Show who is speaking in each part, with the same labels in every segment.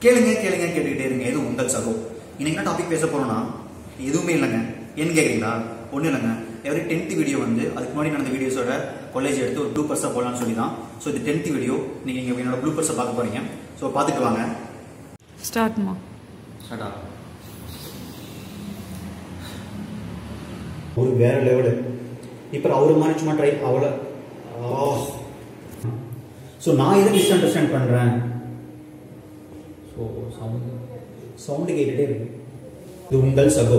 Speaker 1: கேளுங்க கேளுங்க கேட்டுக்கிட்டே இருங்க இது உங்கள் சகோ இன்னைக்கு என்ன டாபிக் பேச போறோம்னா எதுவுமே இல்லைங்க ஏன்னு கேக்குறீங்களா ஒன்றும் இல்லைங்க எவரி டென்த் வீடியோ வந்து அதுக்கு முன்னாடி நடந்த வீடியோஸோட கொலேஜ் எடுத்து ஒரு ப்ளூப்பர்ஸாக போடலாம்னு சொல்லி தான் ஸோ இது டென்த் வீடியோ நீங்கள் இங்கே என்னோட ப்ளூப்பர்ஸை பார்க்க போறீங்க ஸோ பார்த்துட்டு வாங்க
Speaker 2: ஸ்டார்ட்மா
Speaker 1: ஸ்டார்டா ஒரு வேற லெவலு இப்போ அவரு மாதிரி சும்மா ட்ரை அவ்வளோ ஸோ நான் எதை மிஸ் அண்டர்ஸ்டாண்ட் பண்ணுறேன் ஸோ சவுண்டு சவுண்டு கேட்டுட்டே இருக்கு இது உங்கள் சகோ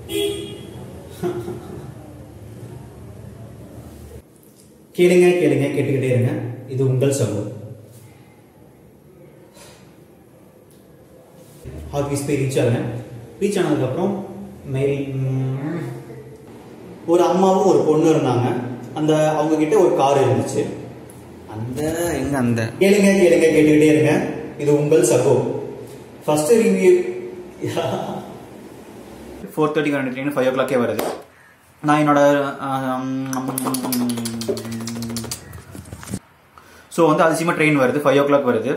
Speaker 1: கேளுங்க கேளுங்க கேட்டுக்கிட்டே இருங்க இது உங்கள் சகோ ஆஃபீஸ் போய் ரீச் ஆகிறேன் ரீச் ஆனதுக்கப்புறம் மெயில் ம், ஒரு அம்மாவும் ஒரு பொண்ணு இருந்தாங்க அந்த அவங்க கிட்ட ஒரு கார் இருந்துச்சு அந்த எங்க அந்த கேளுங்க கேளுங்க கேட்டுக்கிட்டே இருங்க இது உங்கள் சகோ ஃபர்ஸ்ட் ரிவ்யூ ஃபோர் தேர்ட்டிக்கு ரெண்டு ட்ரெயின் ஃபைவ் ஓ கிளாக்கே வருது நான் என்னோட ஸோ வந்து அதிசயமாக ட்ரெயின் வருது ஃபைவ் ஓ கிளாக் வருது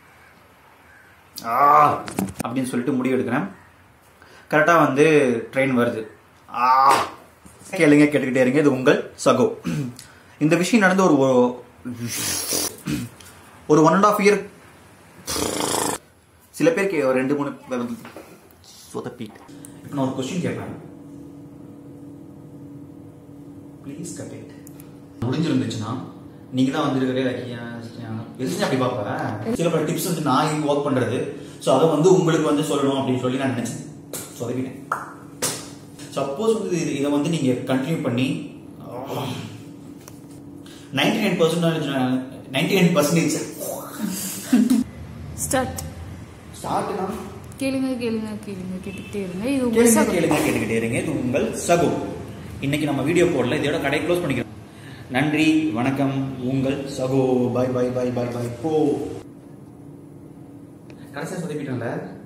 Speaker 1: ஆ அப்படின்னு சொல்லிட்டு முடிவு எடுக்கிறேன் கரெக்டாக வந்து ட்ரெயின் வருது ஆ கேளுங்க கேட்டுக்கிட்டே இருங்க இது உங்கள் சகோ இந்த விஷயம் நடந்து ஒரு ஒ- ஒரு ஒன் அண்ட் ஆஃப் இயர் சில பேருக்கு ஒரு ரெண்டு மூணு சொதப்பிட்டு இப்போ நான் ஒரு கொஸ்டின் கேட்பேன் ப்ளீஸ் கட் இட் முடிஞ்சிருந்துச்சுன்னா நீங்க தான் வந்திருக்கிறே எதுக்கு அப்படி பார்ப்பேன் சில பல டிப்ஸ் வந்து நான் ஒர்க் பண்றது ஸோ அதை வந்து உங்களுக்கு வந்து சொல்லணும் அப்படின்னு சொல்லி நான் நினைச்சேன் சொதப்பிட்டேன் சப்போஸ் வந்து இது- இதை வந்து நீங்க கண்டினியூ பண்ணி ninety nine percentage ninety nine percentage
Speaker 2: start
Speaker 1: ஸ்டார்ட்னா
Speaker 2: கேளுங்க கேளுங்க கேளுங்க கேட்டுக்கிட்டே இருங்க இது உங்க
Speaker 1: கேளுங்க
Speaker 2: சகோ.
Speaker 1: கேளுங்க கேட்டுக்கிட்டே இருங்க இது உங்கள் சகோ இன்னைக்கு நம்ம வீடியோ போடல இதோட கடை க்ளோஸ் பண்ணிக்கிறோம் நன்றி வணக்கம் உங்கள் சகோ பாய் பாய் பாய் பாய் பாய் போ கடைசியாக சொதப்பிட்டோம்ல